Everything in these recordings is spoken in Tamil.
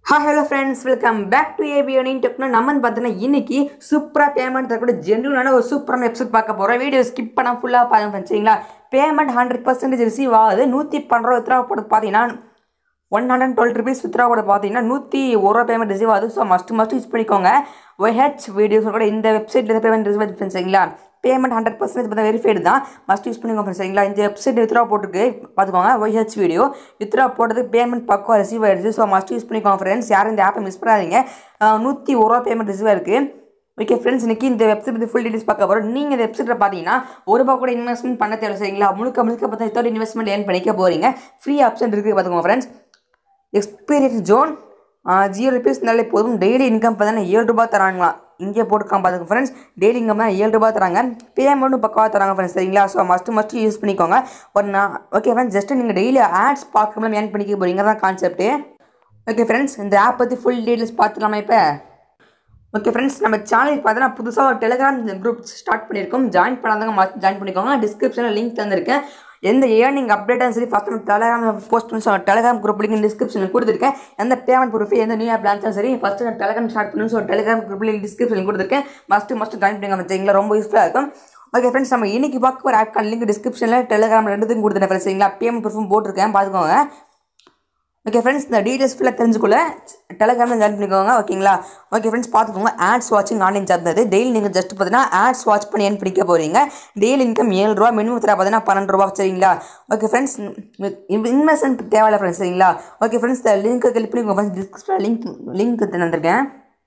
Hi hello friends welcome back to A B earning techno நம்மன்னு பார்த்தீங்கன்னா இன்னைக்கு சூப்பராக பேமெண்ட் தரக்கூடிய ஜென்யூனான ஒரு சூப்பரான வெப்சைட் பார்க்க போகிறோம் வீடியோ ஸ்கிப் பண்ண ஃபுல்லாக பாருங்க friends, சரிங்களா பேமெண்ட் ஹண்ட்ரட் பர்சன்டேஜ் ரிசீவ் ஆகுது நூற்றி பன்னெண்டு ரூபா வித்ரா போட்டு பார்த்தீங்கன்னா one hundred twelve rupees withdraw கூட பார்த்தீங்கன்னா நூற்றி ஒரு ரூபா பேமெண்ட் ரிசீவ் ஆகுது ஸோ மஸ்ட் மஸ்ட் யூஸ் பண்ணிக்கோங்க ஒய்ஹெச் வீடியோஸ் கூட இந்த வெப்சைட்டில் பேமெண்ட் ரிசீவ் ஆகுது சரிங்களா பேமெண்ட் ஹண்ட்ரட் பர்சன்டேஜ் பார்த்தா வெரிஃபைடு தான் மஸ்ட் யூஸ் பண்ணிக்கோங்க friends, சரிங்களா இந்த வெப்சைட் வித்ரா போட்டுருக்கு பார்த்துக்கோங்க ஒய்ஹெச் வீடியோ வித்ரா போட்டதுக்கு பேமெண்ட் பக்கம் ரிசீவ் ஆயிடுச்சு ஸோ மஸ்ட் யூஸ் பண்ணிக்கோங்க ஃப்ரெண்ட்ஸ் யாரும் இந்த ஆப்பை மிஸ் பண்ணாதீங்க நூற்றி ஒரு ரூபா பேமெண்ட் ரிசீவ் இருக்குது ஓகே ஃப்ரெண்ட்ஸ் இன்னைக்கு இந்த வெப்சைட் பற்றி ஃபுல் டீடைல்ஸ் பார்க்க போகிறோம் நீங்கள் இந்த வெப்சைட்டில் பார்த்தீங்கன்னா ஒரு ரூபா கூட இன்வெஸ்ட்மெண்ட் பண்ண தேவை சரிங்களா முழுக்க முழுக்க பார்த்தா இதோட இன்வெஸ்ட்மெண்ட் ஏன் பண்ணிக்க போகிறீங்க ஃப்ரீ ஆப்ஷன் இருக்குது பார்த்துக்கோங்க friends experience zone zero rupees நல்ல போதும் டெய்லி இன்கம் பார்த்தீங்கன்னா ஏழு ரூபாய் தராங்களாம் இங்கே போட்டுக்காம பார்த்துக்கோங்க ஃப்ரெண்ட்ஸ் டெய்லி இன்கம் தான் ஏழு ரூபாய் தராங்க பேமெண்ட்டும் பக்கவாக தராங்க ஃப்ரெண்ட்ஸ் சரிங்களா ஸோ மஸ்ட்டு மஸ்ட்டு யூஸ் பண்ணிக்கோங்க ஒரு நான் ஓகே ஃப்ரெண்ட்ஸ் ஜஸ்ட் நீங்கள் டெய்லி ஆட்ஸ் பார்க்கணும் ஏன் பண்ணிக்க போகிறீங்க தான் கான்செப்ட்டு ஓகே ஃப்ரெண்ட்ஸ் இந்த ஆப் பற்றி ஃபுல் டீட்டெயில்ஸ் பார்த்துலாமா இப்போ ஓகே ஃப்ரெண்ட்ஸ் நம்ம சேனல் பார்த்தீங்கன்னா புதுசாக ஒரு டெலிகிராம் குரூப் ஸ்டார்ட் பண்ணியிருக்கோம் ஜாயின் பண்ணாதவங்க மஸ்ட் ஜாயின் பண்ணிக்கோங்க டிஸ்கிரிப்ஷனில் லிங்க் தந்திருக்கேன் எந்த ஏர்னிங் அப்டேட்டாக சரி ஃபஸ்ட் நம்ம டெலிகிராம் போஸ்ட் பண்ணி டெலிகிராம் குரூப் லிங்க் டிஸ்கிரிப்ஷனில் கொடுத்துருக்கேன் எந்த பேமெண்ட் ப்ரூஃப் எந்த நியூ ஆப் லான்ச்சாலும் சரி ஃபஸ்ட்டு நான் டெலிகிராம் ஸ்டார்ட் பண்ணணும் ஸோ டெலிகிராம் குரூப் லிங்க் டிஸ்கிரிப்ஷனில் கொடுத்துருக்கேன் மஸ்ட்டு மஸ்ட்டு ஜாயின் பண்ணிக்கோங்க சரிங்களா ரொம்ப யூஸ்ஃபுல்லாக இருக்கும் ஓகே ஃப்ரெண்ட்ஸ் நம்ம இன்னைக்கு பார்க்க ஒரு ஆப் லிங்க் டிஸ்கிரிப்ஷனில் டெலிகிராம் ரெண்டுத்துக்கும் கொடுத்துட்டேன் ஃப்ரெண்ட்ஸ் சரிங்களா பேமெண்ட் ப்ரூஃபும் போட்டிருக்கேன் பார்த்துக்கோங்க ஓகே ஃப்ரெண்ட்ஸ் இந்த டீட்டெயில்ஸ் ஃபுல்லாக தெரிஞ்சுக்கொள்ள டெலிகிராமில் ஜாயின் பண்ணிக்கோங்க ஓகேங்களா ஓகே ஃப்ரெண்ட்ஸ் பார்த்துக்கோங்க ஆட்ஸ் வாட்சிங் ஆன்லைன் ஜாப் தான் டெய்லி நீங்கள் ஜஸ்ட் பார்த்தீங்கன்னா ஆட்ஸ் வாட்ச் பண்ணி ஏன் பிடிக்க போகிறீங்க டெய்லி இன்கம் ஏழு ரூபா மினிமம் தர பார்த்தீங்கன்னா பன்னெண்டு ரூபா சரிங்களா ஓகே ஃப்ரெண்ட்ஸ் இன்வெஸ்ட்மெண்ட் தேவையில்ல ஃப்ரெண்ட்ஸ் சரிங்களா ஓகே ஃப்ரெண்ட்ஸ் இந்த லிங்க்கை கிளிக் பண்ணி ஃப்ரெண்ட்ஸ் டிஸ்கிரிப்ஷனில் லிங்க் லிங்க் தந்திருக்கேன்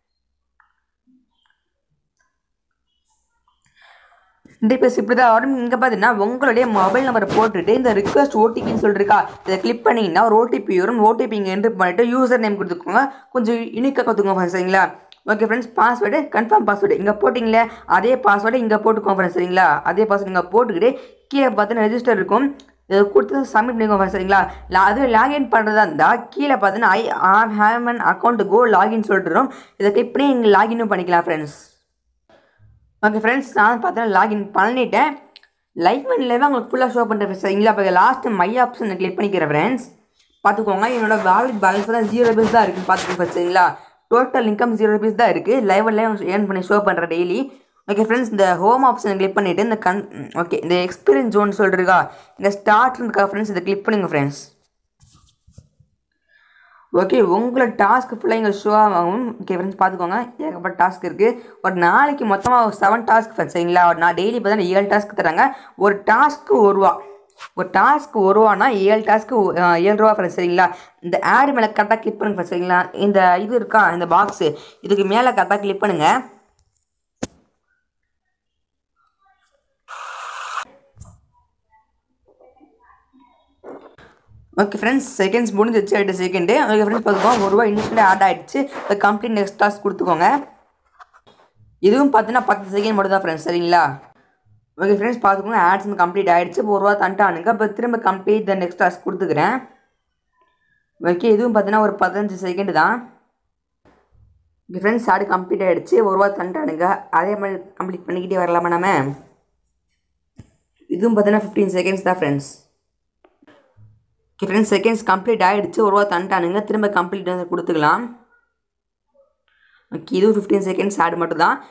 இந்த பேஸ் இப்படி தான் வரும் இங்கே பார்த்தீங்கன்னா உங்களுடைய மொபைல் நம்பர் போட்டுட்டு இந்த ரிக்வஸ்ட் ஓடிபின்னு சொல்லிருக்கா இதை கிளிக் பண்ணிங்கன்னா ஒரு ஓடிபி வரும் ஓடிபி இங்கே என்ட்ரு பண்ணிவிட்டு யூசர் நேம் கொடுத்துக்கோங்க கொஞ்சம் யூனிக்காக கொடுத்துக்கோங்க சரிங்களா okay friends password confirm password இங்கே போட்டிங்களே அதே பாஸ்வேர்டு இங்கே போட்டுக்கோங்க ஃப்ரெண்ட்ஸ் சரிங்களா அதே பாஸ்வேர்டு இங்கே போட்டுக்கிட்டு கீழே பார்த்தீங்கன்னா ரெஜிஸ்டர் இருக்கும் இதை கொடுத்து சப்மிட் பண்ணிக்கோங்க சரிங்களா லா- அது லாகின் பண்ணுறதா இருந்தால் கீழே பார்த்தீங்கன்னா I are have an account go login சொல்லிட்டு வரும். இதை கிளிக் பண்ணி நீங்கள் லாகினும் பண்ணிக்கலாம் ஃப்ரெண்ட்ஸ் ஓகே ஃப்ரெண்ட்ஸ் நான் பார்த்தீங்கன்னா லாகின் பண்ணிட்டேன் லைக் பண்ணலவே உங்களுக்கு ஃபுல்லாக ஷோ பண்ணுறேன் சரிங்களா இப்போ லாஸ்ட்டு மை ஆப்ஷன் கிளிக் பண்ணிக்கிறேன் ஃப்ரெண்ட்ஸ் பார்த்துக்கோங்க என்னோட வேலிட் பேலன்ஸ் தான் ஜீரோ ருபீஸ் தான் இருக்குது பார்த்துக்கோங்க சரிங்களா டோட்டல் இன்கம் ஜீரோ ருபீஸ் தான் இருக்குது லைவில் ஏர்ன் பண்ணி ஷோ பண்ணுறேன் டெய்லி ஓகே ஃப்ரெண்ட்ஸ் இந்த ஹோம் ஆப்ஷன் கிளிக் பண்ணிவிட்டு இந்த கன் ஓகே இந்த எக்ஸ்பீரியன்ஸ் ஜோன் சொல்லிருக்கா இந்த ஸ்டார்ட் இருக்கா ஃப்ரெண்ட்ஸ் இதை கிளிக் பண்ணுங்க ஃப்ரெண்ட்ஸ் ஓகே உங்களோட டாஸ்க் ஃபுல்லாக இங்கே ஷோ ஆகும் ஓகே ஃப்ரெண்ட்ஸ் பார்த்துக்கோங்க ஏகப்பட்ட டாஸ்க் இருக்குது ஒரு நாளைக்கு மொத்தமாக செவன் டாஸ்க் ஃப்ரெண்ட்ஸ் சரிங்களா ஒரு நான் டெய்லி பார்த்தா ஏழு டாஸ்க் தராங்க ஒரு டாஸ்க்கு ஒரு ரூபா ஒரு டாஸ்க்கு ஒரு ரூபானா ஏழு டாஸ்க்கு ஏழு ரூபா ஃப்ரெண்ட்ஸ் சரிங்களா இந்த ஆடு மேலே கரெக்டாக கிளிக் பண்ணுங்க friends, சரிங்களா இந்த இது இருக்கா இந்த பாக்ஸு இதுக்கு மேலே கரெக்டாக கிளிக் பண்ணுங்கள் ஓகே ஃப்ரெண்ட்ஸ் செகண்ட்ஸ் முடிஞ்சிச்சு எட்டு செகண்டு ஓகே ஃப்ரெண்ட்ஸ் பார்த்துக்கோங்க ஒரு ரூபா இன்ஸ்டன்ட் ஆட் ஆகிடுச்சு அது கம்ப்ளீட் நெக்ஸ்ட் டாஸ்க் கொடுத்துக்கோங்க இதுவும் பார்த்தீங்கன்னா பத்து செகண்ட் மட்டும் தான் ஃப்ரெண்ட்ஸ் சரிங்களா ஓகே ஃப்ரெண்ட்ஸ் பார்த்துக்கோங்க ஆட்ஸ் வந்து கம்ப்ளீட் ஆகிடுச்சு இப்போ ஒரு ரூபா தண்டானுங்க இப்போ திரும்ப கம்ப்ளீட் த நெக்ஸ்ட் டாஸ்க் கொடுத்துக்கிறேன் ஓகே இதுவும் பார்த்தீங்கன்னா ஒரு பதினஞ்சு செகண்ட் தான் ஓகே ஃப்ரெண்ட்ஸ் ஆடு கம்ப்ளீட் ஆகிடுச்சு ஒரு ரூபா தண்டானுங்க அதே மாதிரி கம்ப்ளீட் பண்ணிக்கிட்டே வரலாமா நம்ம இதுவும் பார்த்தீங்கன்னா ஃபிஃப்டீன் செகண்ட்ஸ் தான் friends okay friends seconds complete ஆகிடுச்சு ஒரு ரூபா தண்டானுங்க திரும்ப கம்ப்ளீட் வந்து கொடுத்துக்கலாம் ஓகே இதுவும் ஃபிஃப்டீன் செகண்ட்ஸ் ஆட் மட்டும் தான்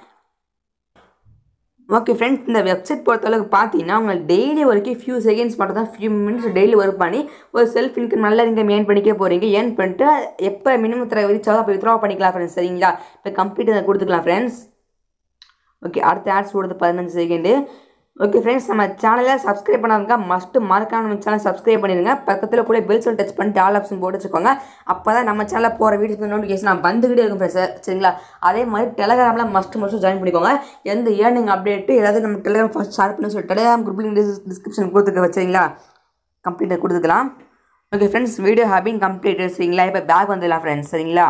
ஓகே ஃப்ரெண்ட்ஸ் இந்த வெப்சைட் பொறுத்தளவுக்கு பார்த்தீங்கன்னா உங்களுக்கு டெய்லி வரைக்கும் ஃபியூ செகண்ட்ஸ் மட்டும் தான் ஃபியூ மினிட்ஸ் டெய்லி ஒர்க் பண்ணி ஒரு செல்ஃப் இன்கம் நல்ல இன்கம் ஏர்ன் பண்ணிக்க போகிறீங்க ஏர்ன் பண்ணிட்டு எப்போ மினிமம் தர ரீச் ஆகுதோ அப்போ வித்ரா பண்ணிக்கலாம் ஃப்ரெண்ட்ஸ் சரிங்களா இப்போ கம்ப்ளீட் அதை கொடுத்துக்கலாம் ஃப்ரெண்ட்ஸ் ஓகே அடுத்த ஆட்ஸ் கொடுத்து பதினஞ்சு செகண்டு ஓகே ஃப்ரெண்ட்ஸ் நம்ம சேனலை சப்ஸ்கிரைப் பண்ணாங்க மஸ்ட்டு மறக்காம நம்ம சேனல் சப்ஸ்கிரைப் பண்ணிடுங்க பக்கத்தில் கூட பெல் சொல் டச் பண்ணிட்டு ஆல் ஆப்ஷன் போட்டு வச்சுக்கோங்க அப்போ தான் நம்ம சேனலில் போகிற வீடியோஸ் நோட்டிஃபிகேஷன் நான் வந்துக்கிட்டே இருக்கும் ஃப்ரெண்ட்ஸ் சரிங்களா அதே மாதிரி டெலகிராமில் மஸ்ட் மஸ்ட்டு ஜாயின் பண்ணிக்கோங்க எந்த ஏர்னிங் அப்டேட்டு ஏதாவது நம்ம டெலகிராம் ஃபஸ்ட் ஷேர் பண்ணி சொல்லி டெலகிராம் குரூப் லிங்க் டிஸ்கிரிப்ஷன் கொடுத்துக்க வச்சிங்களா கம்ப்ளீட்டாக கொடுத்துக்கலாம் ஓகே ஃப்ரெண்ட்ஸ் வீடியோ ஹேபிங் கம்ப்ளீட் சரிங்களா இப்போ பேக் வந்துடலாம் ஃப்ரெண்ட்ஸ் சரிங்களா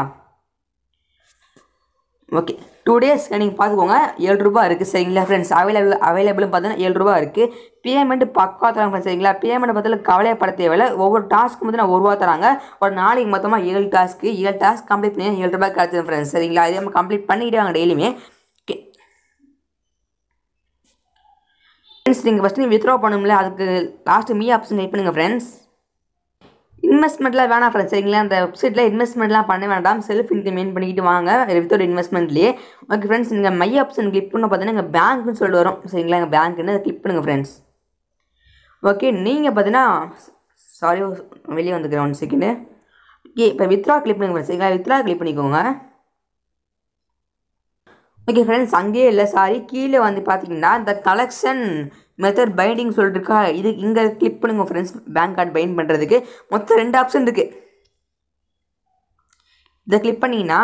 ஓகே டூ டேஸ் நீங்கள் பார்த்துக்கோங்க ஏழு ரூபா இருக்குது சரிங்களா ஃப்ரெண்ட்ஸ் அவைலபிள் அவைலபிளும் பார்த்தீங்கன்னா ஏழு ரூபா இருக்குது பேமெண்ட் பக்கா தராங்க friends, சரிங்களா பேமெண்ட் பற்றில கவலைப்பட தேவையில்ல ஒவ்வொரு டாஸ்க்கு வந்து நான் ஒரு ரூபா தராங்க ஒரு நாளைக்கு மொத்தமாக ஏழு டாஸ்க்கு ஏழு டாஸ்க் கம்ப்ளீட் பண்ணி ஏழு ரூபாய் கிடச்சிது ஃப்ரெண்ட்ஸ் சரிங்களா இதே மாதிரி கம்ப்ளீட் பண்ணிக்கிட்டே வாங்க டெய்லியுமே ஓகே ஃப்ரெண்ட்ஸ் நீங்கள் ஃபஸ்ட்டு நீங்கள் வித்ட்ரா பண்ணும்ல அதுக்கு லாஸ்ட்டு மீ ஆப்ஷன் டைப் பண்ணுங்கள் ஃப்ரெண்ட்ஸ் இன்வெஸ்ட்மெண்ட்லாம் வேணாம் ஃப்ரெண்ட்ஸ் சரிங்களா அந்த வெப்சைட்டில் இன்வெஸ்ட்மெண்ட்லாம் பண்ண வேண்டாம் செல்ஃப் இன்கம் மெயின் பண்ணிக்கிட்டு வாங்க வித்தவுட் இன்வெஸ்ட்மெண்ட்லேயே ஓகே ஃப்ரெண்ட்ஸ் நீங்கள் மை ஆப்ஷன் கிளிக் பண்ண பார்த்தீங்கன்னா எங்கள் பேங்க்னு சொல்லிட்டு வரும் சரிங்களா எங்கள் பேங்க்குன்னு அதை கிளிக் பண்ணுங்கள் ஃப்ரெண்ட்ஸ் ஓகே நீங்கள் பார்த்தீங்கன்னா சாரி வெளியே வந்துக்கிறேன் ஒன் செகண்டு ஓகே இப்போ வித்ரா கிளிக் பண்ணுங்க ஃப்ரெண்ட்ஸ் சரிங்களா வித்ரா கிளிக் பண்ணிக்கோங்க ஓகே ஃப்ரெண்ட்ஸ் அங்கேயே இல்லை சாரி கீழே வந்து பார்த்தீங்கன்னா இந்த கலெக்ஷன் மெத்தட் பைண்டிங் சொல்லிட்டு இருக்கா இது இங்கே கிளிக் பண்ணுங்க ஃப்ரெண்ட்ஸ் பேங்க் கார்டு பைண்ட் பண்ணுறதுக்கு மொத்தம் ரெண்டு ஆப்ஷன் இருக்குது இதை கிளிக் பண்ணிங்கன்னா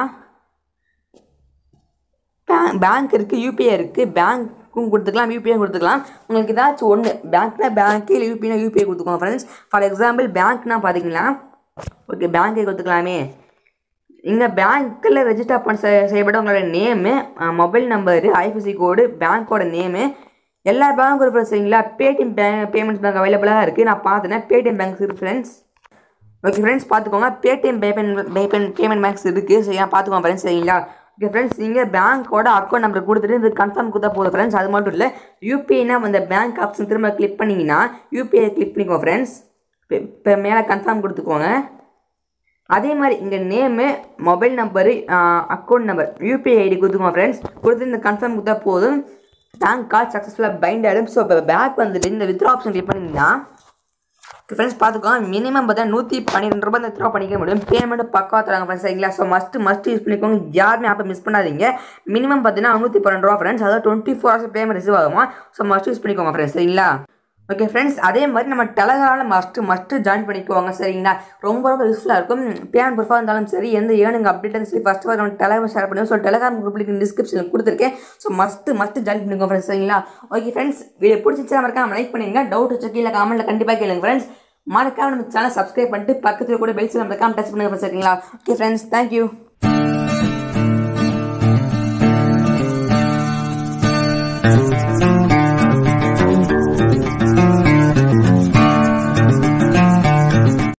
பேங்க் இருக்குது யூபிஐ இருக்குது பேங்க்கும் கொடுத்துக்கலாம் யூபிஐ கொடுத்துக்கலாம் உங்களுக்கு ஏதாச்சும் ஒன்று பேங்க்னா பேங்க்கு இல்லை யூபிஐனா யூபிஐ கொடுத்துக்கோங்க ஃப்ரெண்ட்ஸ் ஃபார் எக்ஸாம்பிள் பேங்க்னா பார்த்தீங்கன்னா ஓகே பேங்க்கே கொடுத்துக்கலாமே இங்கே பேங்க்கில் ரெஜிஸ்டர் பண்ண செய்- செய்யப்பட்ட உங்களோட name mobile number IFSC code பேங்க்கோட நேமு எல்லா பேங்க்கும் இருக்கு சரிங்களா பேடிஎம் பேங்க் பேமெண்ட்ஸ் பேங்க் அவைலபிளாக இருக்குது நான் பார்த்தேன் பேடிஎம் பேங்க்ஸ் இருக்குது ஃப்ரெண்ட்ஸ் ஓகே ஃப்ரெண்ட்ஸ் பார்த்துக்கோங்க Paytm payment payment payment banks இருக்குது சரியா பார்த்துக்கோங்க ஃப்ரெண்ட்ஸ் சரிங்களா ஓகே ஃப்ரெண்ட்ஸ் நீங்கள் பேங்க்கோட அக்கௌண்ட் நம்பர் கொடுத்துட்டு இது கன்ஃபார்ம் கொடுத்தா போதும் ஃப்ரெண்ட்ஸ் அது மட்டும் இல்லை யூபிஐனா அந்த பேங்க் ஆப்ஷன் திரும்ப கிளிக் பண்ணிங்கன்னா யூபிஐ கிளிக் பண்ணிக்கோங்க ஃப்ரெண்ட்ஸ் இப்போ மேலே கன்ஃபார்ம் கொடுத்துக்கோங்க அதே மாதிரி இங்கே name mobile number account number UPI ID கொடுத்துக்கோங்க ஃப்ரெண்ட்ஸ் கொடுத்து இந்த கன்ஃபார்ம் கொடுத்தா போதும் பேங்க் கார்டு சக்ஸஸ்ஃபுல்லாக பைண்ட் ஆகிடும் ஸோ இப்போ பேக் வந்துட்டு இந்த வித்ரா ஆப்ஷன் கிளிக் பண்ணிங்கன்னா ஃப்ரெண்ட்ஸ் பார்த்துக்கோங்க மினிமம் பார்த்தா நூற்றி பன்னிரெண்டு ரூபாய் வித்ரா பண்ணிக்க முடியும் பேமெண்ட் பக்கா தராங்க ஃப்ரெண்ட்ஸ் சரிங்களா ஸோ மஸ்ட் மஸ்ட் யூஸ் பண்ணிக்கோங்க யாருமே ஆப்பை மிஸ் பண்ணாதீங்க மினிமம் பார்த்தீங்கன்னா நூற்றி பன்னெண்டு ரூபா ஃப்ரெண்ட்ஸ் அதாவது twenty four hours payment receive ஆகுமா ஸோ மஸ்ட் யூஸ் பண்ணிக்கோங்க ஃப்ரெண்ட்ஸ் சரிங்களா ஓகே ஃப்ரெண்ட்ஸ் அதே மாதிரி நம்ம டெலகிராமில் மஸ்ட்டு மஸ்ட்டு ஜாயின் பண்ணிக்குவாங்க சரிங்களா ரொம்ப ரொம்ப யூஸ்ஃபுல்லாக இருக்கும் பேமெண்ட் ப்ரூஃபாக இருந்தாலும் சரி எந்த ஏர்னிங் அப்டேட் இருந்தாலும் சரி ஃபஸ்ட்டு நம்ம டெலகிராம் ஷேர் பண்ணுவோம் ஸோ டெலகிராம் குரூப் லிங்க் டிஸ்கிரிப்ஷனில் கொடுத்துருக்கேன் ஸோ மஸ்ட்டு மஸ்ட்டு ஜாயின் பண்ணிக்கோங்க ஃப்ரெண்ட்ஸ் சரிங்களா ஓகே ஃப்ரெண்ட்ஸ் வீடியோ பிடிச்சிச்சா மறக்காம லைக் பண்ணுங்க டவுட் வச்சு கீழே கமெண்ட்டில் கண்டிப்பாக கேளுங்க ஃப்ரெண்ட்ஸ் மறக்காம நம்ம சேனல் சப்ஸ்கிரைப் பண்ணிட்டு பக்கத்தில் கூட பெல் சிலம் மறக்காம டச் பண்ணுங்க friends, சரிங்களா ஓகே ஃப்ரெண்ட்ஸ் தேங்க்யூ